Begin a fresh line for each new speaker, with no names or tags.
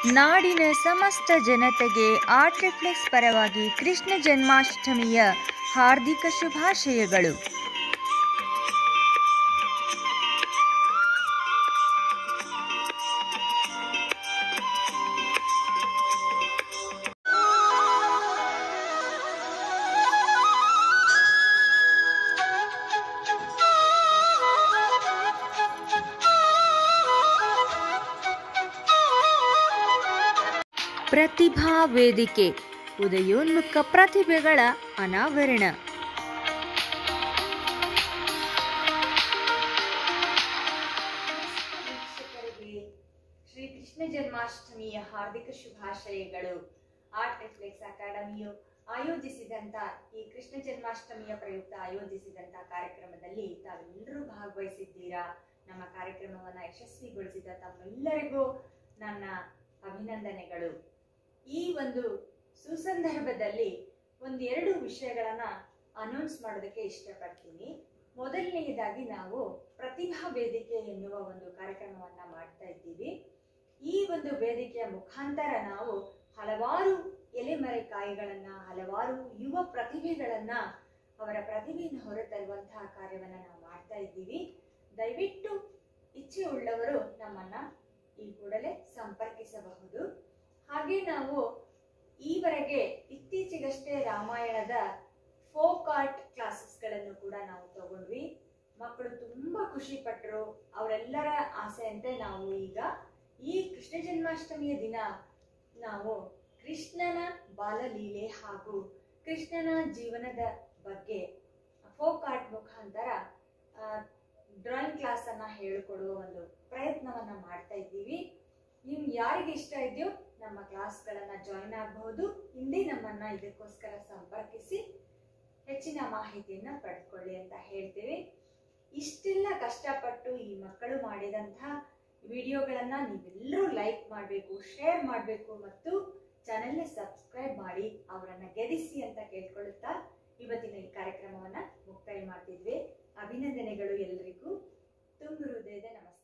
ನಾಡಿನ ಸಮಸ್ತ ಜನತೆಗೆ ಆರ್ಟ್ ರಿಫ್ಲೆಕ್ಸ್ ಪರವಾಗಿ ಕೃಷ್ಣ ಜನ್ಮಾಷ್ಟಮಿಯ ಹಾರ್ದಿಕ ಶುಭಾಶಯಗಳು ಪ್ರತಿಭಾ ವೇದಿಕೆ ಉದಯೋನ್ಮುಖ ಪ್ರತಿಭೆಗಳ ಅನಾವರಣ
ವೀಕ್ಷಕರಿಗೆ ಶ್ರೀ ಕೃಷ್ಣ ಜನ್ಮಾಷ್ಟಮಿಯ ಹಾರ್ದಿಕ ಶುಭಾಶಯಗಳು ಆರ್ಟ್ ರಿಫ್ಲೆಕ್ಸ್ ಅಕಾಡೆಮಿಯು ಆಯೋಜಿಸಿದಂತ ಈ ಕೃಷ್ಣ ಜನ್ಮಾಷ್ಟಮಿಯ ಪ್ರಯುಕ್ತ ಆಯೋಜಿಸಿದಂತ ಕಾರ್ಯಕ್ರಮದಲ್ಲಿ ತಾವೆಲ್ಲರೂ ಭಾಗವಹಿಸಿದ್ದೀರಾ ನಮ್ಮ ಕಾರ್ಯಕ್ರಮವನ್ನ ಯಶಸ್ವಿಗೊಳಿಸಿದ ತಮ್ಮೆಲ್ಲರಿಗೂ ನನ್ನ ಅಭಿನಂದನೆಗಳು ಈ ಒಂದು ಸುಸಂದರ್ಭದಲ್ಲಿ ಒಂದೆರಡು ವಿಷಯಗಳನ್ನ ಅನೌನ್ಸ್ ಮಾಡೋದಕ್ಕೆ ಇಷ್ಟಪಡ್ತೀನಿ ಮೊದಲನೆಯದಾಗಿ ನಾವು ಪ್ರತಿಭಾ ವೇದಿಕೆ ಎನ್ನುವ ಒಂದು ಕಾರ್ಯಕ್ರಮವನ್ನ ಮಾಡ್ತಾ ಇದ್ದೀವಿ ಈ ಒಂದು ವೇದಿಕೆಯ ಮುಖಾಂತರ ನಾವು ಹಲವಾರು ಎಲೆಮರೆಕಾಯಿಗಳನ್ನ ಹಲವಾರು ಯುವ ಪ್ರತಿಭೆಗಳನ್ನ ಅವರ ಪ್ರತಿಭೆಯನ್ನು ಹೊರತರುವಂತಹ ಕಾರ್ಯವನ್ನ ನಾವು ಮಾಡ್ತಾ ಇದ್ದೀವಿ ದಯವಿಟ್ಟು ಇಚ್ಛೆ ಉಳ್ಳವರು ನಮ್ಮನ್ನ ಈ ಕೂಡಲೇ ಸಂಪರ್ಕಿಸಬಹುದು ಹಾಗೆ ನಾವು ಈವರೆಗೆ ಇತ್ತೀಚೆಗಷ್ಟೇ ರಾಮಾಯಣದ ಫೋಕ್ ಆರ್ಟ್ ಕ್ಲಾಸಸ್ಗಳನ್ನು ಕೂಡ ನಾವು ತಗೊಂಡ್ವಿ ಮಕ್ಕಳು ತುಂಬಾ ಖುಷಿ ಪಟ್ಟರು ಅವರೆಲ್ಲರ ಆಸೆಯಂತೆ ನಾವು ಈಗ ಈ ಕೃಷ್ಣ ಜನ್ಮಾಷ್ಟಮಿಯ ದಿನ ನಾವು ಕೃಷ್ಣನ ಬಾಲಲೀಲೆ ಹಾಗೂ ಕೃಷ್ಣನ ಜೀವನದ ಬಗ್ಗೆ ಫೋಕ್ ಆರ್ಟ್ ಮುಖಾಂತರ ಡ್ರಾಯಿಂಗ್ ಕ್ಲಾಸ್ ಅನ್ನ ಹೇಳಿಕೊಡುವ ಒಂದು ಪ್ರಯತ್ನವನ್ನ ಮಾಡ್ತಾ ಇದ್ದೀವಿ ನಿಮ್ಗೆ ಯಾರಿಗೆ ಇಷ್ಟ ಇದೆಯೋ ನಮ್ಮ ಕ್ಲಾಸ್ಗಳನ್ನ ಜಾಯಿನ್ ಆಗಬಹುದು ಹಿಂದೆ ನಮ್ಮನ್ನ ಇದಕ್ಕೋಸ್ಕರ ಸಂಪರ್ಕಿಸಿ ಹೆಚ್ಚಿನ ಮಾಹಿತಿಯನ್ನ ಪಡೆದುಕೊಳ್ಳಿ ಅಂತ ಹೇಳ್ತೀವಿ ಇಷ್ಟೆಲ್ಲ ಕಷ್ಟಪಟ್ಟು ಈ ಮಕ್ಕಳು ಮಾಡಿದಂತಹ ವಿಡಿಯೋಗಳನ್ನ ನೀವೆಲ್ಲರೂ ಲೈಕ್ ಮಾಡಬೇಕು ಶೇರ್ ಮಾಡಬೇಕು ಮತ್ತು ಚಾನೆಲ್ನ ಸಬ್ಸ್ಕ್ರೈಬ್ ಮಾಡಿ ಅವರನ್ನ ಗೆಲ್ಲಿಸಿ ಅಂತ ಕೇಳ್ಕೊಳ್ಳುತ್ತಾ ಇವತ್ತಿನ ಈ ಕಾರ್ಯಕ್ರಮವನ್ನ ಮುಕ್ತಾಯ ಮಾಡ್ತಿದ್ವಿ ಅಭಿನಂದನೆಗಳು ಎಲ್ರಿಗೂ ತುಂಬ ಹೃದಯದ ನಮಸ್ಕಾರ